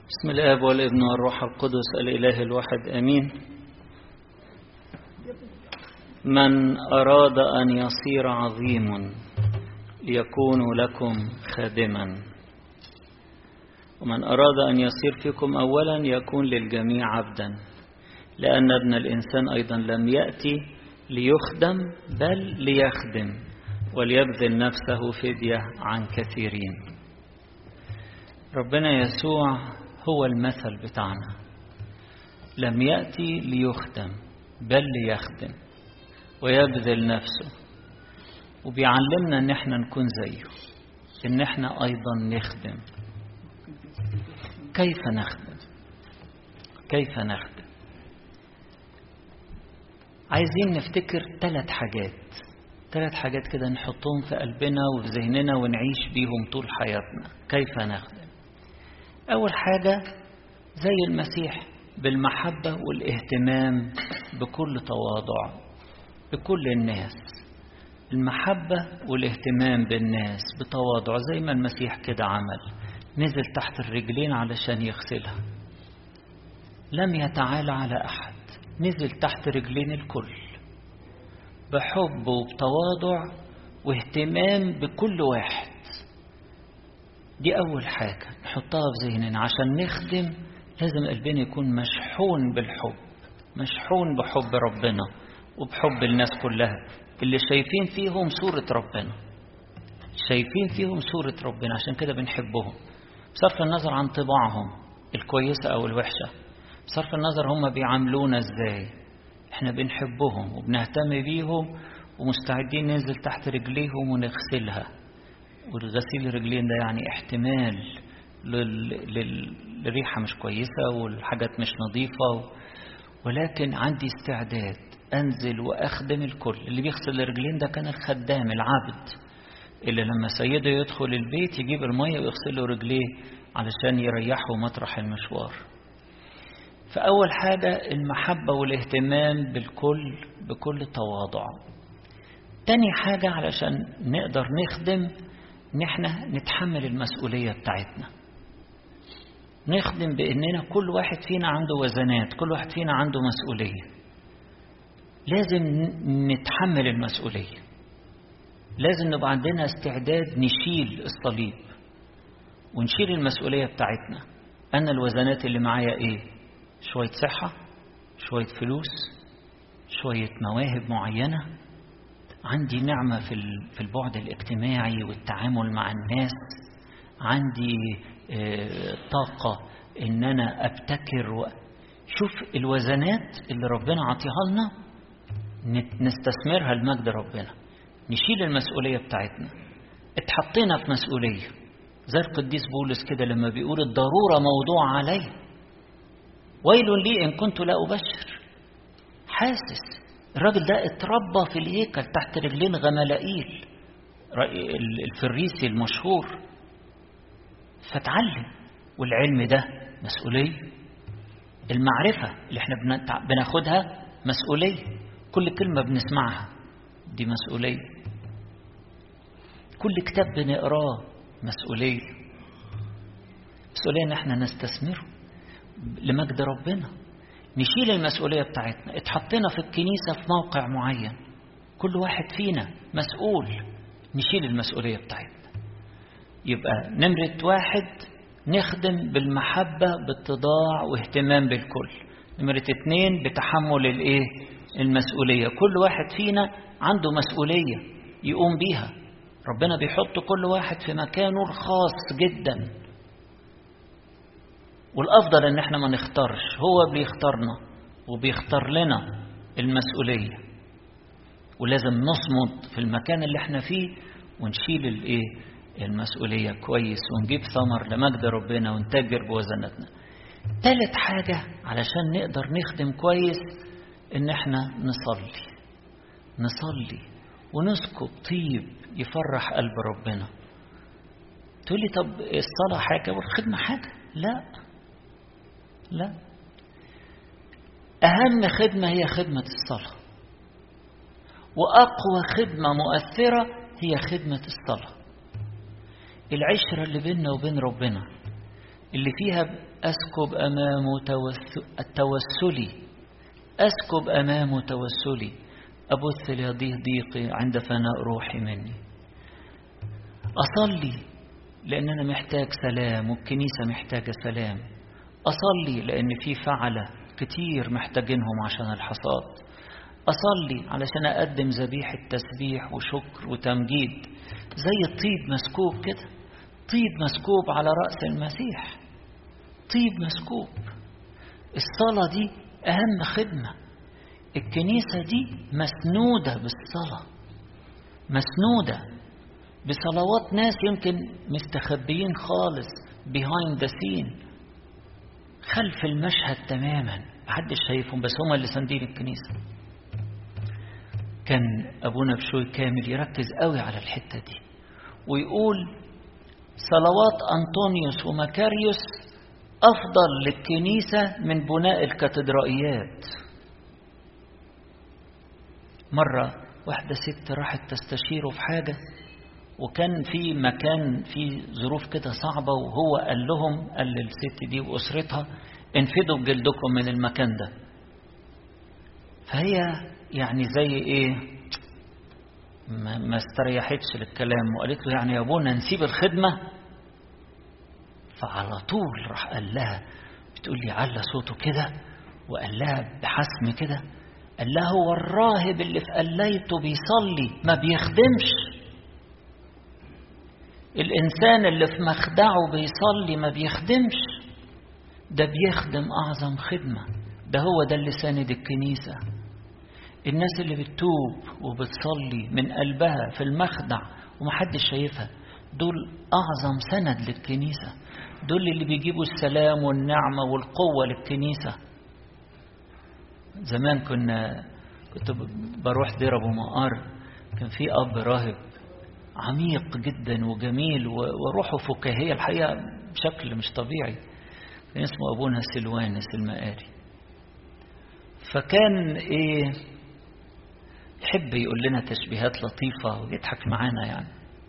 بسم الآب والابن والروح القدس الإله الواحد أمين من أراد أن يصير عظيم ليكون لكم خادما ومن أراد أن يصير فيكم أولا يكون للجميع عبدا لأن ابن الإنسان أيضا لم يأتي ليخدم بل ليخدم وليبذل نفسه فدية عن كثيرين ربنا يسوع هو المثل بتاعنا لم يأتي ليخدم بل ليخدم ويبذل نفسه وبيعلمنا ان احنا نكون زيه ان احنا ايضا نخدم كيف نخدم كيف نخدم عايزين نفتكر ثلاث حاجات ثلاث حاجات كده نحطهم في قلبنا وفي ذهننا ونعيش بيهم طول حياتنا كيف نخدم أول حاجة زي المسيح بالمحبة والاهتمام بكل تواضع بكل الناس المحبة والاهتمام بالناس بتواضع زي ما المسيح كده عمل نزل تحت الرجلين علشان يغسلها لم يتعالى على أحد نزل تحت رجلين الكل بحب وبتواضع واهتمام بكل واحد دي أول حاجة نحطها في ذهننا عشان نخدم لازم قلبنا يكون مشحون بالحب مشحون بحب ربنا وبحب الناس كلها اللي شايفين فيهم صورة ربنا شايفين فيهم صورة ربنا عشان كده بنحبهم بصرف النظر عن طباعهم الكويسة أو الوحشة بصرف النظر هم بيعاملونا ازاي احنا بنحبهم وبنهتم بيهم ومستعدين ننزل تحت رجليهم ونغسلها والغسيل الرجلين ده يعني احتمال للريحة مش كويسة والحاجات مش نظيفة ولكن عندي استعداد أنزل وأخدم الكل اللي بيغسل الرجلين ده كان الخدام العبد اللي لما سيده يدخل البيت يجيب المية ويغسل له رجليه علشان يريحه مطرح المشوار فأول حاجة المحبة والاهتمام بالكل بكل تواضع تاني حاجة علشان نقدر نخدم ان احنا نتحمل المسؤولية بتاعتنا نخدم باننا كل واحد فينا عنده وزنات كل واحد فينا عنده مسؤولية لازم نتحمل المسؤولية لازم نبقى عندنا استعداد نشيل الصليب ونشيل المسؤولية بتاعتنا أنا الوزنات اللي معايا إيه شوية صحة شوية فلوس شوية مواهب معينة عندي نعمة في البعد الاجتماعي والتعامل مع الناس عندي طاقة ان انا ابتكر و... شوف الوزنات اللي ربنا عطيها لنا نستثمرها لمجد ربنا نشيل المسؤولية بتاعتنا اتحطينا في مسؤولية زي القديس بولس كده لما بيقول الضرورة موضوع علي ويل لي إن كنت لا أبشر حاسس الراجل ده اتربى في الهيكل تحت رجلين غملائيل الفريسي المشهور فتعلم والعلم ده مسؤولية المعرفة اللي احنا بناخدها مسؤولية كل كلمة بنسمعها دي مسؤولية كل كتاب بنقراه مسؤولية مسؤولية ان احنا نستثمره لمجد ربنا نشيل المسؤولية بتاعتنا اتحطينا في الكنيسة في موقع معين كل واحد فينا مسؤول نشيل المسؤولية بتاعتنا يبقى نمرة واحد نخدم بالمحبة بالتضاع واهتمام بالكل نمرة اتنين بتحمل الايه المسؤولية كل واحد فينا عنده مسؤولية يقوم بيها ربنا بيحط كل واحد في مكانه الخاص جدا والأفضل إن احنا ما نختارش هو بيختارنا وبيختار لنا المسؤولية ولازم نصمد في المكان اللي احنا فيه ونشيل الايه المسؤولية كويس ونجيب ثمر لمجد ربنا ونتاجر بوزناتنا تالت حاجة علشان نقدر نخدم كويس ان احنا نصلي نصلي ونسكب طيب يفرح قلب ربنا تقول لي طب الصلاة حاجة والخدمة حاجة لا لا أهم خدمة هي خدمة الصلاة وأقوى خدمة مؤثرة هي خدمة الصلاة العشرة اللي بيننا وبين ربنا اللي فيها أسكب أمامه التوسلي أسكب أمامه توسلي أبث ليضيه ضيقي عند فناء روحي مني أصلي لأن أنا محتاج سلام والكنيسة محتاجة سلام أصلي لأن في فعلة كتير محتاجينهم عشان الحصاد أصلي علشان أقدم ذبيحة تسبيح وشكر وتمجيد زي الطيب مسكوب كده طيب مسكوب على رأس المسيح طيب مسكوب الصلاة دي أهم خدمة الكنيسة دي مسنودة بالصلاة مسنودة بصلوات ناس يمكن مستخبيين خالص behind the scene خلف المشهد تماما محدش شايفهم بس هم اللي ساندين الكنيسة كان أبونا بشوي كامل يركز قوي على الحتة دي ويقول صلوات أنطونيوس ومكاريوس أفضل للكنيسة من بناء الكاتدرائيات مرة واحدة ست راحت تستشيره في حاجة وكان في مكان في ظروف كده صعبة وهو قال لهم قال للست دي وأسرتها انفدوا بجلدكم من المكان ده فهي يعني زي ايه ما, ما استريحتش للكلام وقالت له يعني يا ابونا نسيب الخدمة فعلى طول راح قال لها بتقول لي على صوته كده وقال لها بحسم كده قال لها هو الراهب اللي في قليته بيصلي ما بيخدمش الإنسان اللي في مخدعه بيصلي ما بيخدمش ده بيخدم أعظم خدمة ده هو ده اللي ساند الكنيسة الناس اللي بتتوب وبتصلي من قلبها في المخدع ومحدش شايفها دول أعظم سند للكنيسة دول اللي بيجيبوا السلام والنعمة والقوة للكنيسة زمان كنا كنت بروح دير أبو مقار كان في أب راهب عميق جدا وجميل وروحه فكاهية الحقيقة بشكل مش طبيعي كان اسمه أبونا سلوانس المقاري فكان إيه يحب يقول لنا تشبيهات لطيفة ويضحك معانا يعني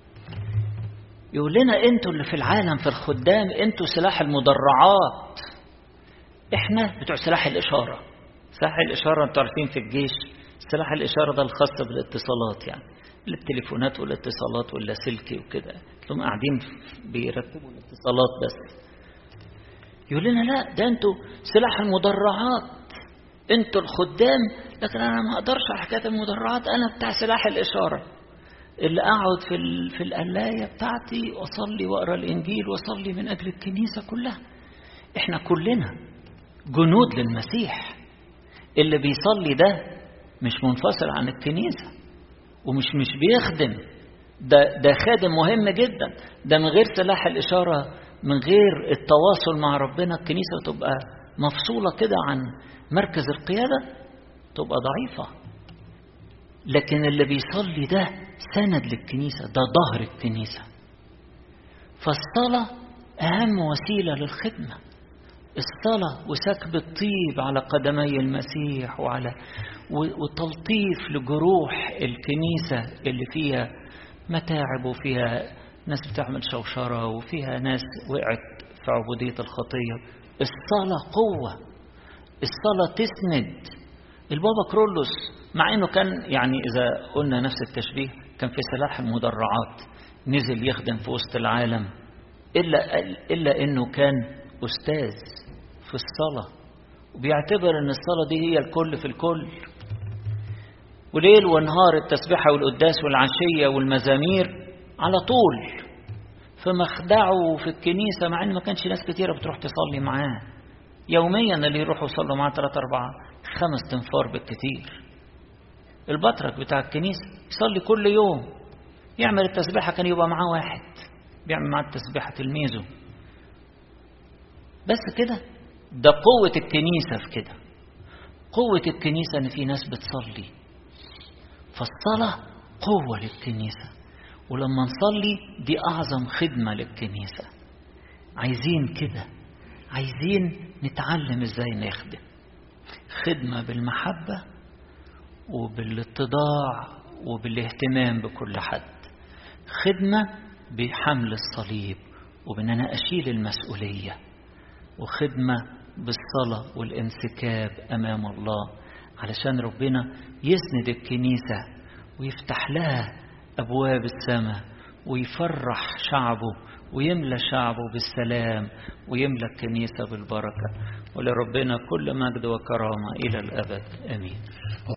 يقول لنا انتوا اللي في العالم في الخدام انتوا سلاح المدرعات احنا بتوع سلاح الإشارة سلاح الإشارة انتوا عارفين في الجيش سلاح الإشارة ده الخاص بالاتصالات يعني التليفونات والاتصالات واللاسلكي وكده هم قاعدين بيرتبوا الاتصالات بس يقول لنا لا ده انتوا سلاح المدرعات انتوا الخدام لكن انا ما اقدرش على حكايه المدرعات انا بتاع سلاح الاشاره اللي اقعد في ال... في القلايه بتاعتي واصلي واقرا الانجيل واصلي من اجل الكنيسه كلها احنا كلنا جنود للمسيح اللي بيصلي ده مش منفصل عن الكنيسه ومش مش بيخدم ده ده خادم مهم جدا ده من غير سلاح الاشاره من غير التواصل مع ربنا الكنيسه تبقى مفصوله كده عن مركز القياده تبقى ضعيفه لكن اللي بيصلي ده سند للكنيسه ده ظهر الكنيسه فالصلاه اهم وسيله للخدمه الصلاة وسكب الطيب على قدمي المسيح وعلى وتلطيف لجروح الكنيسة اللي فيها متاعب وفيها ناس بتعمل شوشرة وفيها ناس وقعت في عبودية الخطية الصلاة قوة الصلاة تسند البابا كرولوس مع انه كان يعني اذا قلنا نفس التشبيه كان في سلاح المدرعات نزل يخدم في وسط العالم الا الا انه كان استاذ في الصلاة وبيعتبر ان الصلاة دي هي الكل في الكل وليل ونهار التسبيحة والقداس والعشية والمزامير على طول في مخدعه في الكنيسة مع ان ما كانش ناس كتيرة بتروح تصلي معاه يوميا اللي يروحوا يصلوا معاه ثلاثة أربعة خمس تنفار بالكتير البطرك بتاع الكنيسة يصلي كل يوم يعمل التسبيحة كان يبقى معاه واحد بيعمل معاه التسبيحة تلميذه بس كده ده قوة الكنيسة في كده قوة الكنيسة إن في ناس بتصلي فالصلاة قوة للكنيسة ولما نصلي دي أعظم خدمة للكنيسة عايزين كده عايزين نتعلم إزاي نخدم خدمة بالمحبة وبالاتضاع وبالاهتمام بكل حد خدمة بحمل الصليب وبأن أنا أشيل المسؤولية وخدمة بالصلاة والانسكاب أمام الله علشان ربنا يسند الكنيسة ويفتح لها أبواب السماء ويفرح شعبه ويملى شعبه بالسلام ويملى الكنيسة بالبركة ولربنا كل مجد وكرامة إلى الأبد آمين